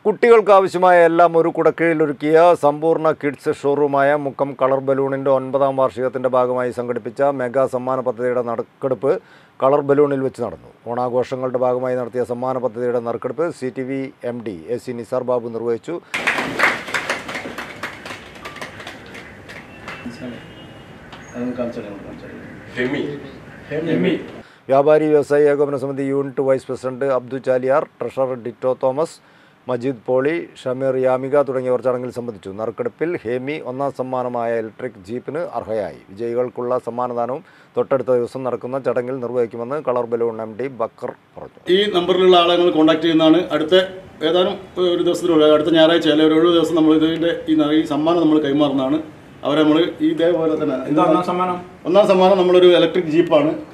കുട്ടികൾക്ക് ആവശ്യമായ എല്ലാം ഒരു കുടക്കീഴിലൊരുക്കിയ സമ്പൂർണ്ണ കിഡ്സ് ഷോറൂമായ മുക്കം കളർ ബലൂണിൻ്റെ ഒൻപതാം വാർഷികത്തിൻ്റെ ഭാഗമായി സംഘടിപ്പിച്ച മെഗാ സമ്മാന പദ്ധതിയുടെ നറുക്കെടുപ്പ് കളർ ബലൂണിൽ വെച്ച് നടന്നു ഓണാഘോഷങ്ങളുടെ ഭാഗമായി നടത്തിയ സമ്മാന പദ്ധതിയുടെ നറുക്കെടുപ്പ് C T V M D A C Nisar Babu നിർവഹിച്ചു വ്യാപാരി വ്യവസായി ഏകോപന സമിതി unit vice president Abdu Chaliyar treasurer Ditto Thomas Majeed Poly Shameer Yamika തുടങ്ങിയവർ ചടങ്ങിൽ സംബന്ധിച്ചു നറുക്കെടുപ്പിൽ ഹേമി ഒന്നാം സമ്മാനമായ ഇലക്ട്രിക് ജീപ്പിന് അർഹയായി വിജയികൾക്കുള്ള സമ്മാനദാനവും തൊട്ടടുത്ത ദിവസം നടക്കുന്ന ചടങ്ങിൽ നിർവഹിക്കുമെന്ന് colour balloon M D Bakkar പറഞ്ഞു ഈ നമ്പറിലുള്ള ആളെ കോൺടാക്ട് ചെയ്യുന്നതാണ് അടുത്ത ഏതാനും ഒരു ദിവസത്തിനുള്ളിൽ അടുത്ത ഞായറാഴ്ച അല്ലെങ്കിൽ ഒരു ഏഴ് ദിവസം നമ്മൾ ഇതിൻ്റെ ഈ ന- ഈ സമ്മാനം നമ്മൾ കൈമാറുന്നതാണ് അവരെ നമ്മൾ ഇതേപോലെ തന്നെ എന്താ ഒന്നാം സമ്മാനം ഒന്നാം സമ്മാനം നമ്മളൊരു ഇലക്ട്രിക് ജീപ്പാണ്